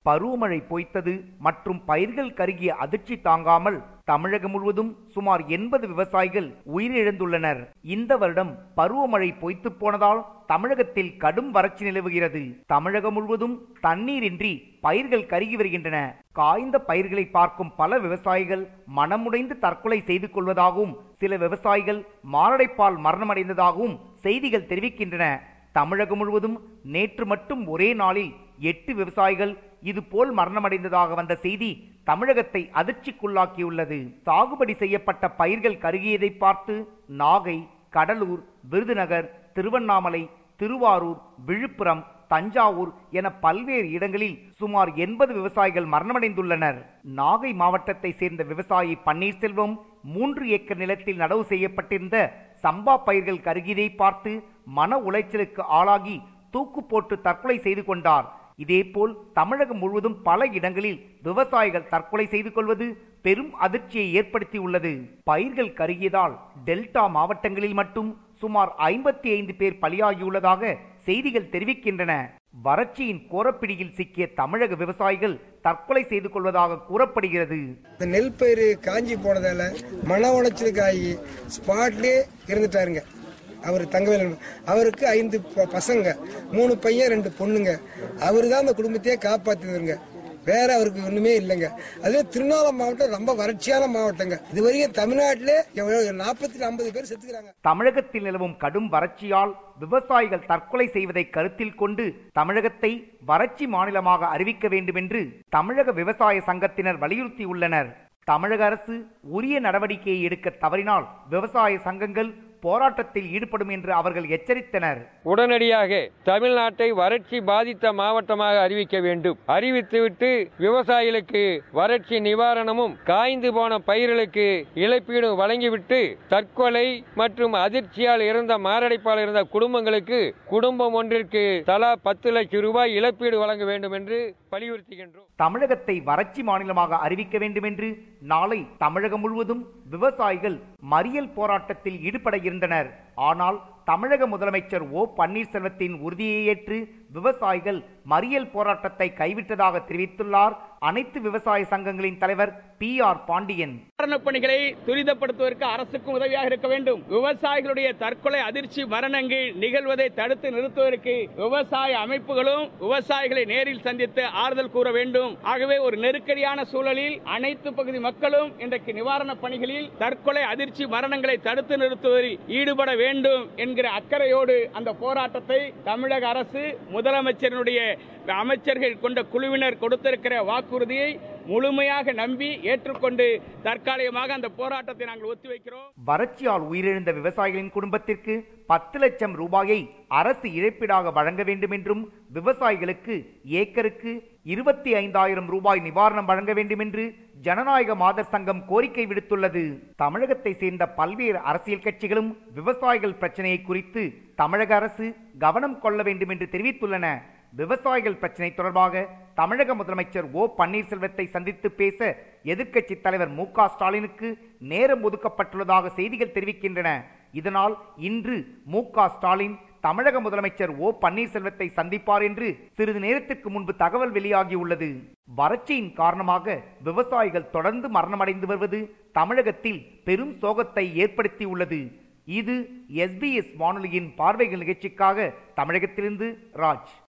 பருவமழை பொய்த்தது மற்றும் பயிர்கள் கருகிய அதிர்ச்சி தாங்காமல் தமிழகம் முழுவதும் சுமார் எண்பது விவசாயிகள் உயிரிழந்துள்ளனர் இந்த வருடம் பருவமழை பொய்த்து போனதால் தமிழகத்தில் கடும் வறட்சி நிலவுகிறது தமிழகம் முழுவதும் தண்ணீரின்றி பயிர்கள் கருகி வருகின்றன காய்ந்த பயிர்களை பார்க்கும் பல விவசாயிகள் மனமுடைந்து தற்கொலை செய்து கொள்வதாகவும் சில விவசாயிகள் மாரடைப்பால் மரணமடைந்ததாகவும் செய்திகள் தெரிவிக்கின்றன தமிழகம் முழுவதும் நேற்று மட்டும் ஒரே நாளில் எட்டு விவசாயிகள் இதுபோல் மரணமடைந்ததாக வந்த செய்தி தமிழகத்தை அதிர்ச்சிக்குள்ளாக்கியுள்ளது சாகுபடி செய்யப்பட்ட பயிர்கள் கருகியதை பார்த்து நாகை கடலூர் விருதுநகர் திருவண்ணாமலை திருவாரூர் விழுப்புரம் தஞ்சாவூர் என பல்வேறு இடங்களில் சுமார் எண்பது விவசாயிகள் மரணமடைந்துள்ளனர் நாகை மாவட்டத்தை சேர்ந்த விவசாயி பன்னீர்செல்வம் மூன்று ஏக்கர் நிலத்தில் நடவு செய்யப்பட்டிருந்த சம்பா பயிர்கள் கருகியதை பார்த்து மன உளைச்சலுக்கு ஆளாகி தூக்கு போட்டு தற்கொலை செய்து கொண்டார் இதேபோல் தமிழகம் முழுவதும் பல இடங்களில் விவசாயிகள் தற்கொலை செய்து கொள்வது பெரும் அதிர்ச்சியை ஏற்படுத்தியுள்ளது பயிர்கள் கருகியதால் டெல்டா மாவட்டங்களில் மட்டும் சுமார் ஐம்பத்தி ஐந்து பேர் பலியாகியுள்ளதாக செய்திகள் தெரிவிக்கின்றன வறட்சியின் கோரப்பிடியில் சிக்கிய தமிழக விவசாயிகள் தற்கொலை செய்து கொள்வதாக கூறப்படுகிறது இந்த நெல் பயிர் காஞ்சி போனதால மன உளைச்சலுக்காகி ஸ்பாட்லயே இருந்துட்டாருங்க அவர் தங்கவேல் அவருக்கு ஐந்து ப- பசங்க மூணு பையன் ரெண்டு பொண்ணுங்க அவர் தான் அந்த குடும்பத்தையே காப்பாத்துதுங்க வேற அவருக்கு ஒண்ணுமே இல்லைங்க அதே திருவண்ணாமலை மாவட்டம் ரொம்ப வறட்சியான மாவட்டங்க இது வரைக்கும் தமிழ்நாட்டிலே நாற்பத்தி ஐம்பது பேர் செத்துக்கிறாங்க தமிழகத்தில் நிலவும் கடும் வறட்சியால் விவசாயிகள் தற்கொலை செய்வதை கருத்தில் கொண்டு தமிழகத்தை வறட்சி மாநிலமாக அறிவிக்க வேண்டும் என்று தமிழக விவசாய சங்கத்தினர் வலியுறுத்தியுள்ளனர் தமிழக அரசு உரிய நடவடிக்கையை எடுக்க தவறினால் விவசாய சங்கங்கள் போராட்டத்தில் ஈடுபடும் என்று அவர்கள் எச்சரித்தனர் உடனடியாக தமிழ்நாட்டை வறட்சி பாதித்த மாவட்டமாக அறிவிக்க வேண்டும் அறிவித்துவிட்டு விவசாயிகளுக்கு வறட்சி நிவாரணமும் காய்ந்து போன பயிர்களுக்கு இழப்பீடும் வழங்கிவிட்டு தற்கொலை மற்றும் அதிர்ச்சியால் இறந்த மாரடைப்பால் இருந்த குடும்பங்களுக்கு குடும்பம் ஒன்றிற்கு தலா பத்து லட்சம் ரூபாய் இழப்பீடு வழங்க வேண்டும் என்று வலியுறுத்துகின்றோம் தமிழகத்தை வறட்சி மாநிலமாக அறிவிக்க வேண்டும் என்று நாளை தமிழகம் முழுவதும் விவசாயிகள் மறியல் போராட்டத்தில் ஈடுபட இருந்தனர் ஆனால் தமிழக முதலமைச்சர் ஓ பன்னீர்செல்வத்தின் உறுதியை ஏற்று விவசாயிகள் மறியல் போராட்டத்தை கைவிட்டதாக தெரிவித்துள்ளார் அனைத்து விவசாய சங்கங்களின் தலைவர் பி ஆர் பாண்டியன் நிவாரணப் பணிகளை துரிதப்படுத்துவதற்கு அரசுக்கும் உதவியாக இருக்க வேண்டும் விவசாயிகளுடைய தற்கொலை அதிர்ச்சி மரணங்கள் நிகழ்வதை தடுத்து நிறுத்துவதற்கு விவசாய அமைப்புகளும் விவசாயிகளை நேரில் சந்தித்து ஆறுதல் கூற வேண்டும் ஆகவே ஒரு நெருக்கடியான சூழலில் அனைத்து பகுதி மக்களும் இன்றைக்கு நிவாரணப் பணிகளில் தற்கொலை அதிர்ச்சி மரணங்களை தடுத்து நிறுத்துவதில் ஈடுபட வேண்டும் என்கிற அக்கறையோடு அந்த போராட்டத்தை தமிழக அரசு முதலமைச்சரினுடைய அமைச்சர்கள் கொண்ட குழுவினர் கொடுத்திருக்கிற வாக்குறுதியை முழுமையாக நம்பி ஏற்றுக்கொண்டு தற்காலிகமாக அந்த போராட்டத்தை நாங்கள் ஒத்திவைக்கிறோம் வறட்சியால் உயிரிழந்த விவசாயிகளின் குடும்பத்திற்கு பத்து லட்சம் ரூபாயை அரசு இழப்பீடாக வழங்க வேண்டும் என்றும் விவசாயிகளுக்கு ஏக்கருக்கு இருபத்தி ஐந்தாயிரம் ரூபாய் நிவாரணம் வழங்க வேண்டும் என்று ஜனநாயக மாதர் சங்கம் கோரிக்கை விடுத்துள்ளது தமிழகத்தை சேர்ந்த பல்வேறு அரசியல் கட்சிகளும் விவசாயிகள் பிரச்சனையை குறித்து தமிழக அரசு கவனம் கொள்ள வேண்டும் என்று தெரிவித்துள்ளன விவசாயிகள் பிரச்சினை தொடர்பாக தமிழக முதலமைச்சர் ஓ பன்னீர்செல்வத்தை சந்தித்து பேச எதிர்க்கட்சி தலைவர் மு க ஸ்டாலினுக்கு நேரம் ஒதுக்கப்பட்டுள்ளதாக செய்திகள் தெரிவிக்கின்றன இதனால் இன்று மு க ஸ்டாலின் தமிழக முதலமைச்சர் ஓ பன்னீர்செல்வத்தை சந்திப்பார் என்று சிறிது நேரத்திற்கு முன்பு தகவல் வெளியாகியுள்ளது வறட்சியின் காரணமாக விவசாயிகள் தொடர்ந்து மரணமடைந்து வருவது தமிழகத்தில் பெரும் சோகத்தை ஏற்படுத்தியுள்ளது இது எஸ்பிஎஸ் வானொலியின் பார்வைகள் நிகழ்ச்சிக்காக தமிழகத்திலிருந்து ராஜ்